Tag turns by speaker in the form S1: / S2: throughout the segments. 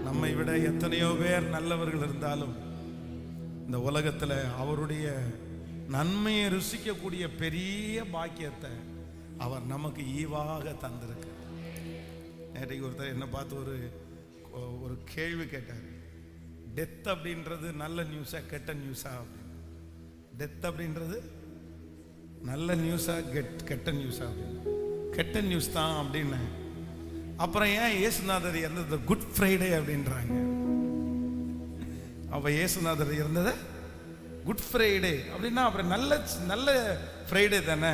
S1: நம்மை விட எத்தனையோ பேர் நல்லவர்கள் இருந்தாலும் இந்த உலகத்துல அவருடைய நன்மையை ருசிக்கக்கூடிய பெரிய பாக்கியத்தை அவர் நமக்கு ஈவாக தந்திருக்கு நேற்றைக்கு ஒருத்தர் என்ன பார்த்து ஒரு ஒரு கேள்வி கேட்டார் டெத் அப்படின்றது நல்ல நியூஸா கெட்ட நியூஸா அப்படின்னு டெத் அப்படின்றது நல்ல நியூஸா கெட் கெட்ட நியூஸா அப்படின்னு கெட்ட நியூஸ் தான் அப்படின்னு அப்புறம் ஏன் இயேசுநாதர் இறந்தது குட் ஃப்ரைடே அப்படின்றாங்க அப்ப இயேசுநாதர் இருந்தது குட் ஃப்ரைடே அப்படின்னா அப்புறம் நல்ல நல்ல ஃப்ரைடே தானே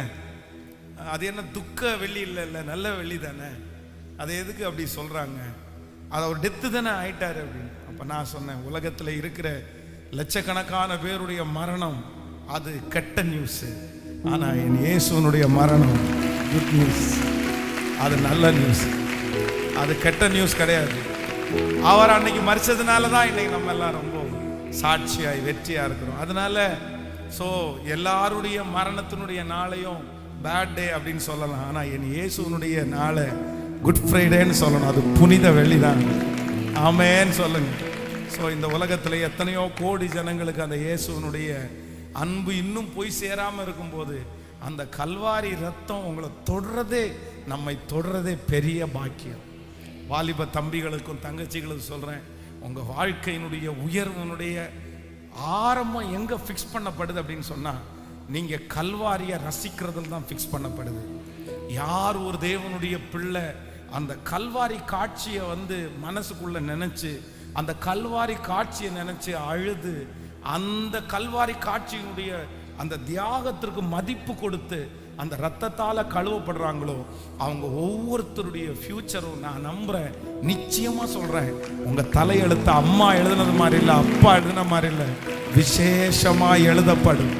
S1: அது என்ன துக்க வெள்ளி இல்லை இல்லை நல்ல வெள்ளி தானே அது எதுக்கு அப்படி சொல்றாங்க அது அவர் டெத்து தானே ஆயிட்டாரு அப்படின்னு அப்ப நான் சொன்னேன் உலகத்துல இருக்கிற லட்சக்கணக்கான பேருடைய மரணம் அது கெட்ட நியூஸ் ஆனா என் இயேசுனுடைய மரணம் குட் நியூஸ் அது நல்ல நியூஸ் அது கெட்ட நியூஸ் கிடையாது அவர் அன்னைக்கு மறிச்சதுனால தான் இன்னைக்கு நம்ம எல்லாம் ரொம்ப சாட்சியாய் வெற்றியா இருக்கிறோம் அதனால ஸோ எல்லாருடைய மரணத்தினுடைய நாளையும் பேட் டே அப்படின்னு சொல்லலாம் ஆனா என் இயேசுனுடைய நாளை குட் ஃப்ரைடேன்னு சொல்லணும் அது புனித வெள்ளி தான் ஆமேன்னு சொல்லுங்க ஸோ இந்த உலகத்துல எத்தனையோ கோடி ஜனங்களுக்கு அந்த இயேசுனுடைய அன்பு இன்னும் போய் சேராம இருக்கும்போது அந்த கல்வாரி ரத்தம் உங்களை தொடுறதே நம்மை தொடுறதே பெரிய பாக்கியம் வாலிப தம்பிகளுக்கும் தங்கச்சிகளுக்கும் சொல்றேன் உங்க வாழ்க்கையினுடைய உயர்வனுடைய ஆரம்பம் எங்க ஃபிக்ஸ் பண்ணப்படுது அப்படின்னு சொன்னா நீங்க கல்வாரியை ரசிக்கிறதுல தான் ஃபிக்ஸ் பண்ணப்படுது யார் ஒரு தேவனுடைய பிள்ளை அந்த கல்வாரி காட்சியை வந்து மனசுக்குள்ள நினைச்சு அந்த கல்வாரி காட்சியை நினைச்சு அழுது அந்த கல்வாரி காட்சியினுடைய அந்த தியாகத்திற்கு மதிப்பு கொடுத்து அந்த ரத்தத்தால கழுவப்படுறாங்களோ அவங்க ஒவ்வொருத்தருடைய ஃபியூச்சரும் நான் நம்புறேன் நிச்சயமா சொல்றேன் உங்க தலையெழுத்து அம்மா எழுதுனது மாதிரி இல்லை அப்பா எழுதுன மாதிரி இல்லை விசேஷமா எழுதப்படும்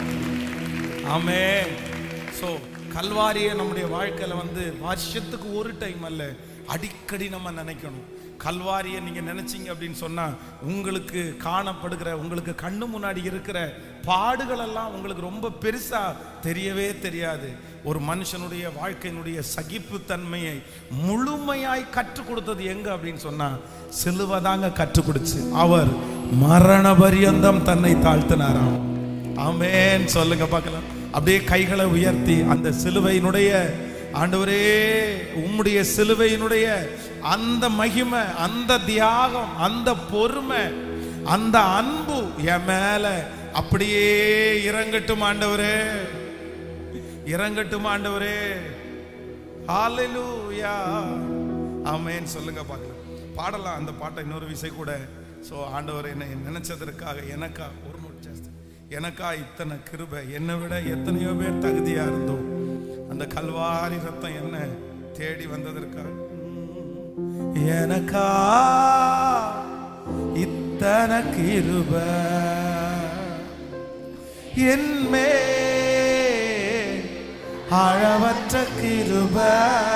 S1: ஆமே ஸோ கல்வாரியை நம்முடைய வாழ்க்கையில வந்து வருஷத்துக்கு ஒரு டைம் அல்ல அடிக்கடி நம்ம நினைக்கணும் கல்வாரியை நீங்க நினைச்சீங்க அப்படின்னு சொன்னா உங்களுக்கு காணப்படுகிற உங்களுக்கு கண்ணு முன்னாடி இருக்கிற பாடுகள் எல்லாம் உங்களுக்கு ரொம்ப பெருசா தெரியவே தெரியாது ஒரு மனுஷனுடைய வாழ்க்கையினுடைய சகிப்புத்தன்மையை முழுமையாய் கற்றுக் கொடுத்தது எங்க அப்படின்னு சொன்னா சிலுவை தாங்க கற்றுக் கொடுச்சு அவர் மரண பரியந்தம் தன்னை தாழ்த்தினாராம் ஆமென் சொல்லுங்க பார்க்கலாம் அப்படியே கைகளை உயர்த்தி அந்த சிலுவையினுடைய ஆண்டவரே உம்முடைய சிலுவையினுடைய அந்த மகிமை அந்த தியாகம் அந்த பொறுமை அந்த அன்பு என் மேல அப்படியே இறங்கட்டும் ஆண்டவரே இறங்கட்டும் ஆண்டவரே ஹalleluya ஆமென் சொல்லுங்க பார்க்கலாம் பாடலாம் அந்த பாட்டை இன்னொரு விசை கூட ஸோ ஆண்டவர் என்னை நினைச்சதற்காக எனக்கா ஒரு நோட் ஜாஸ்தி எனக்கா இத்தனை கிருபை என்னை விட எத்தனையோ பேர் தகுதியா இருந்தோம் அந்த கல்வாரி ரத்தம் என்ன தேடி வந்ததற்காக எனக்கா இத்தனை கிருபை என்மே அளவற்ற கிருபை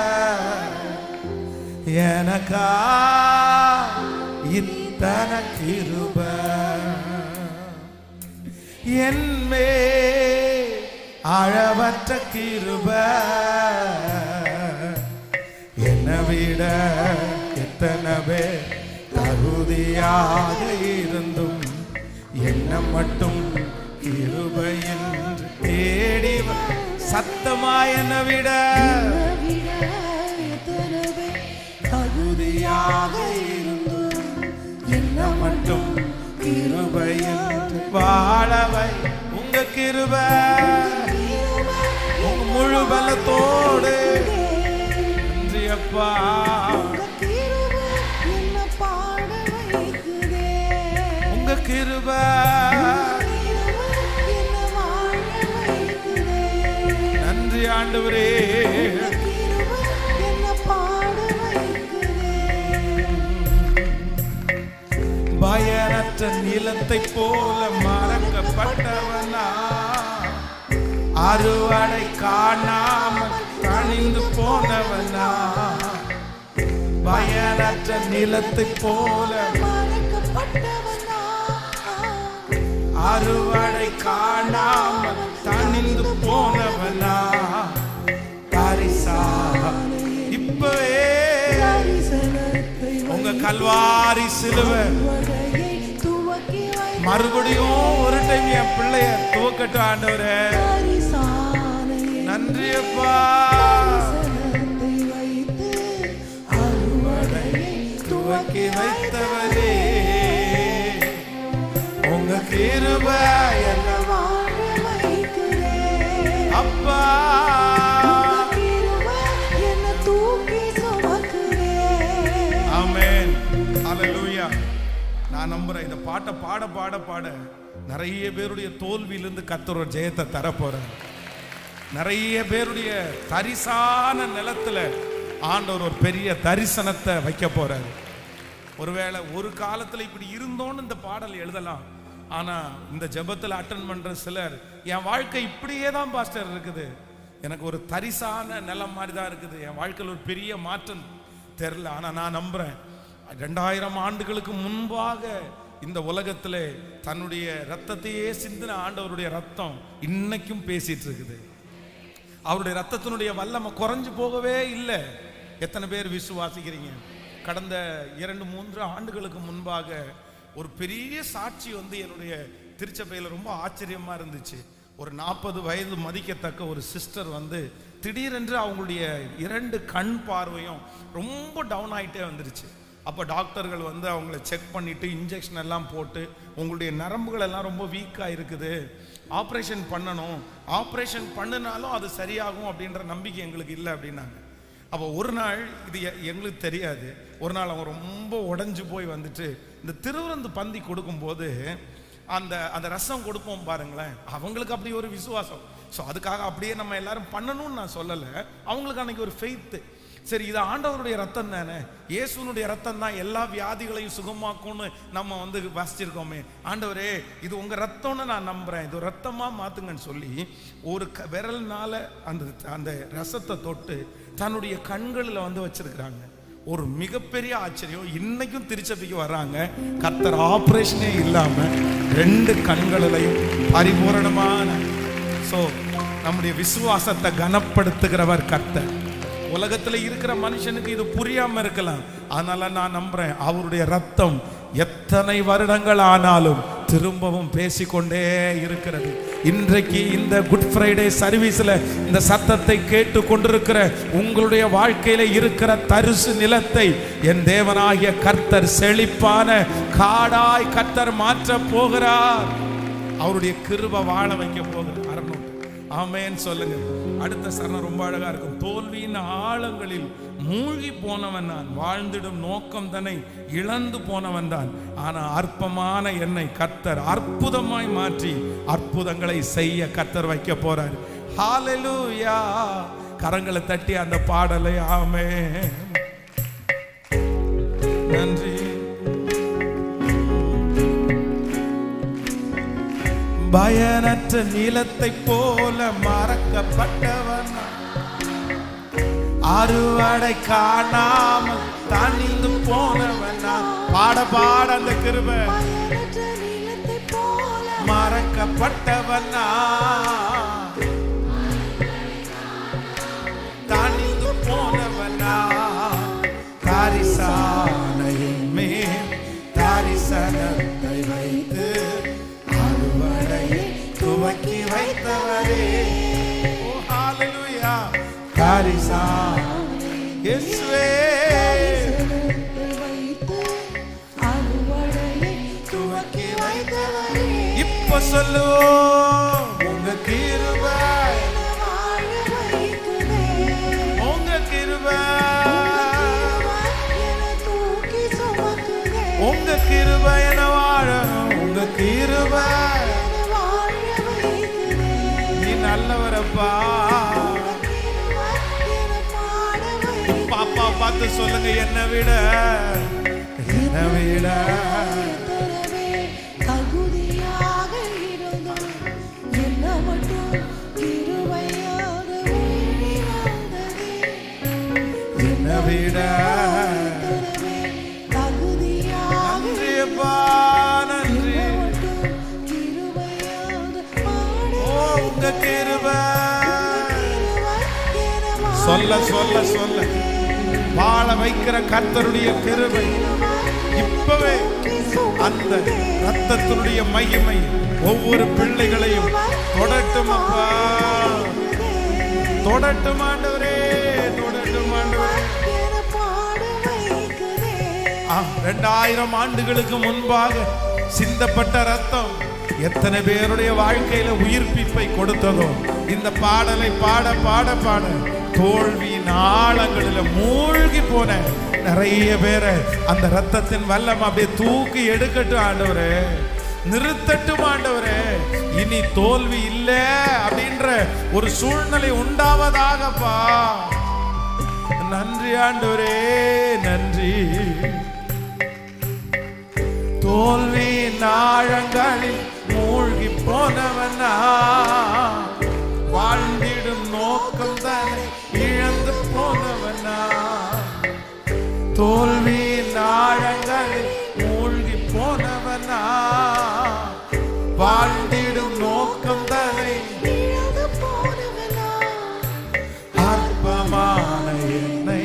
S1: எனக்கா இத்தனை கிருபை என்மே அளவற்ற கிருபை என்னை விட எத்தனை பேர் தகுதியாக இருந்தும் என்ன மட்டும் கிருபை என்று தேடி வ- சத்தமா என்னை விட தகுதியாக இருந்தும் என்ன மட்டும் கிருபை என்று வாழவை உங்க கிருபை உங்க முழு பலத்தோடு நன்றி அப்பா உங்க கிருபை நன்றி ஆண்டவரே பயனற்ற நிலத்தை போல மறக்கப்பட்டவனா அறுவடை காணாமல் தணிந்து போனவனா பயனற்ற நிலத்தை போல அறுவடை காணாமல் தணிந்து போனவனா பரிசா இப்பவே உங்க கல்வாரி சிலுவை
S2: வரையை துவக்கி வைத்த
S1: மறுபடியும் ஒரு டைம் என் பிள்ளைய துவக்கட்டும் ஆண்டவரே
S2: பரிசாலையை
S1: நன்றி அப்பா
S2: சனத்தை வைத்து அறுவடையை
S1: துவக்கி வைத்தவரே உங்க கிருப என்ன
S2: வாழ வைக்கிறேன்
S1: அப்பா
S2: கிருபை என்னை தூக்கி சுமக்குதே.
S1: ஆமென் ஹalleluya நான் நம்புறேன் இந்த பாட்டை பாட பாட பாட நிறைய பேருடைய தோல்வியிலிருந்து கர்த்தர் ஒரு ஜெயத்தை தர போறார் நிறைய பேருடைய தரிசான நிலத்துல ஆண்டவர் ஒரு பெரிய தரிசனத்தை வைக்க போறாரு ஒருவேளை ஒரு காலத்துல இப்படி இருந்தோன்னு இந்த பாடல் எழுதலாம் ஆனா இந்த ஜெபத்துல அட்டன் பண்ற சிலர் என் வாழ்க்கை இப்படியே தான் பாஸ்டர் இருக்குது எனக்கு ஒரு தரிசான நிலம் மாதிரி தான் இருக்குது என் வாழ்க்கையில் ஒரு பெரிய மாற்றம் தெரில ஆனா நான் நம்புறேன் ரெண்டாயிரம் ஆண்டுகளுக்கு முன்பாக இந்த உலகத்திலே தன்னுடைய ரத்தத்தையே சிந்தின ஆண்டவருடைய ரத்தம் இன்னைக்கும் பேசிட்டு இருக்குது அவருடைய ரத்தத்தினுடைய வல்லமை குறைஞ்சு போகவே இல்லை எத்தனை பேர் விசுவாசிக்கிறீங்க கடந்த இரண்டு மூன்று ஆண்டுகளுக்கு முன்பாக ஒரு பெரிய சாட்சி வந்து என்னுடைய திருச்சபையில் ரொம்ப ஆச்சரியமா இருந்துச்சு ஒரு நாற்பது வயது மதிக்கத்தக்க ஒரு சிஸ்டர் வந்து திடீரென்று அவங்களுடைய இரண்டு கண் பார்வையும் ரொம்ப டவுன் ஆயிட்டே வந்துருச்சு அப்போ டாக்டர்கள் வந்து அவங்கள செக் பண்ணிட்டு இன்ஜெக்ஷன் எல்லாம் போட்டு உங்களுடைய நரம்புகள் எல்லாம் ரொம்ப வீக்காக இருக்குது ஆப்ரேஷன் பண்ணணும் ஆப்ரேஷன் பண்ணினாலும் அது சரியாகும் அப்படின்ற நம்பிக்கை எங்களுக்கு இல்லை அப்படின்னாங்க அப்போ ஒரு நாள் இது எ- எங்களுக்கு தெரியாது ஒரு நாள் அவங்க ரொம்ப உடைஞ்சு போய் வந்துட்டு இந்த திருவிருந்து பந்தி கொடுக்கும்போது அந்த அந்த ரசம் கொடுப்போம் பாருங்களேன் அவங்களுக்கு அப்படி ஒரு விசுவாசம் ஸோ அதுக்காக அப்படியே நம்ம எல்லாரும் பண்ணணும்னு நான் சொல்லலை அவங்களுக்கு அன்னைக்கு ஒரு ஃபெய்த்து சரி இது ஆண்டவருடைய ரத்தம் தானே இயேசுனுடைய ரத்தம் தான் எல்லா வியாதிகளையும் சுகமாக்கும்னு நம்ம வந்து வாசிச்சிருக்கோமே ஆண்டவரே இது உங்க ரத்தம்னு நான் நம்புறேன் இது ரத்தமா மாத்துங்கன்னு சொல்லி ஒரு க- விரல்னால அந்த அந்த ரசத்தை தொட்டு தன்னுடைய கண்களில் வந்து வச்சிருக்கிறாங்க ஒரு மிகப்பெரிய ஆச்சரியம் இன்னைக்கும் திருச்சபைக்கு வர்றாங்க கர்த்தர் ஆபரேஷனே இல்லாம ரெண்டு கண்களிலையும் பரிபூரணமான சோ நம்முடைய விசுவாசத்தை கனப்படுத்துகிறவர் கர்த்தர் உலகத்துல இருக்கிற மனுஷனுக்கு இது புரியாம இருக்கலாம் அதனால நான் நம்புறேன் அவருடைய ரத்தம் எத்தனை வருடங்கள் ஆனாலும் திரும்பவும் பேசிக்கொண்டே இருக்கிறது இன்றைக்கு இந்த குட் ஃப்ரைடே சர்வீஸ்ல இந்த சத்தத்தை கேட்டு கொண்டிருக்கிற உங்களுடைய வாழ்க்கையில இருக்கிற தரிசு நிலத்தை என் தேவனாகிய கர்த்தர் செழிப்பான காடாய் கர்த்தர் மாற்ற போகிறார் அவருடைய கிருப வாழ வைக்க போகிறார் அறநூறு ஆமேன்னு சொல்லுங்க அடுத்த சரணம் ரொம்ப அழகா இருக்கும் தோல்வியின் ஆழங்களில் மூழ்கி போனவன் நான் வாழ்ந்திடும் நோக்கம் தன்னை இழந்து போனவன் தான் ஆனா அற்பமான என்னை கர்த்தர் அற்புதமாய் மாற்றி அற்புதங்களை செய்ய கர்த்தர் வைக்க போறார் ஹalleluya கரங்களை தட்டி அந்த பாடலை ஆமே நன்றி பயனற்ற நீளத்தை போல மறக்கப்பட்டவன் அறுவடை காணாமல் தனிந்து போனவன் நான். பாட பாட அந்த கிருபை
S2: பயனற்ற நீலத்தைப் போல
S1: மறக்கப்பட்டவன் நான். தனிந்து போனவன் நான். தரிசானையின் மேல் தரிசனத்தை வைத்து அறுவடையை துவக்கி வைத்தவரே ஓ ஹalleluya தரிசா இயேசுவே
S2: சனத்தை வைத்து அறுவடையை துவக்கி வைத்தவரே
S1: இப்ப சொல்லுவோம் உங்க கிருபை
S2: என்னை வாழ வைக்குதே.
S1: உங்க கிருபை
S2: என்னை தூக்கி சுமக்குதே.
S1: உங்க கிருபை என வாழணும் உங்க கிருபை
S2: என்னை வாழ வைக்குதே.
S1: நீ நல்லவரப்பா
S2: கிருபை என்னை பாட வைக்குதே.
S1: பாப்பா பார்த்து சொல்லுங்க என்ன விட என்ன விட
S2: தரவே தகுதியாக இருந்தும் என்ன மட்டும் கிருபையாக ஊழி வந்ததே.
S1: என்ன விட
S2: தரவே தகுதியாக
S1: நன்றி அப்பா நன்றி
S2: என்ன மட்டும் கிருபையாக பாட
S1: ஓ உங்க கிருபை
S2: கிருபை என வாழ
S1: சொல்ல சொல்ல சொல்ல வாழ வைக்கிற கர்த்தருடைய கிருபை
S2: கிருபை
S1: இப்பவே அந்த ரத்தத்தினுடைய மகிமை ஒவ்வொரு பிள்ளைகளையும் தொடட்டும் அப்பா தொடட்டும் ஆண்டவரே தொடட்டும் ஆண்டவரே ஆ, ரெண்டாயிரம் ஆண்டுகளுக்கு முன்பாக சிந்தப்பட்ட ரத்தம் எத்தனை பேருடைய வாழ்க்கையில உயிர்ப்பிப்பை கொடுத்ததோ இந்த பாடலை பாட பாட பாட தோல்வியின் ஆழங்களில் மூழ்கி போன நிறைய பேரை அந்த ரத்தத்தின் வல்லம் அப்படியே தூக்கி எடுக்கட்டும் ஆண்டவரே நிறுத்தட்டும் ஆண்டவரே இனி தோல்வி இல்லை அப்படின்ற ஒரு சூழ்நிலை உண்டாவதாகப்பா நன்றி ஆண்டவரே நன்றி தோல்வி ஆழங்களில் மூழ்கி போனவனா வாழ்ந்திடும் நோக்கம் தானே இழந்து போனவனா தோல்வி ஆழங்களில் மூழ்கி போனவனா வாழ்ந்திடும் நோக்கம் தானே அற்பமான என்னை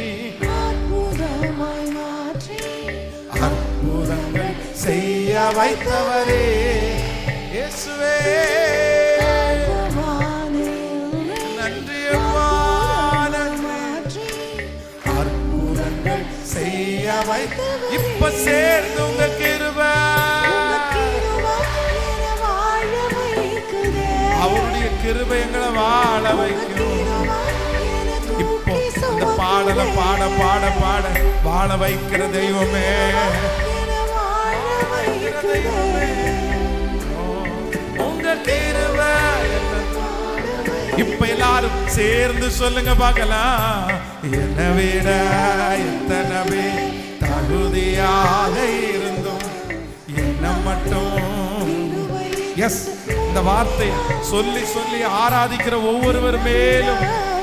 S1: அற்புதங்கள் செய்ய வைத்தவரே இயேசுவே நன்றி அப்பா, நன்றி. அற்புதங்கள் செய்ய வைத்த இப்ப சேர்ந்து உங்க கிருபை அவருடைய கிருபை எங்களை வாழ வைக்கும் இப்போ இந்த பாடலை பாட பாட பாட வாழ வைக்கிற தெய்வமே உங்க கிருபை இப்ப எல்லாரும் சேர்ந்து சொல்லுங்க பார்க்கலாம் என்னை விட எத்தனை பேர் தகுதியாக இருந்தும் என்ன மட்டும் எஸ் இந்த வார்த்தை சொல்லி சொல்லி ஆராதிக்கிற ஒவ்வொருவர் மேலும்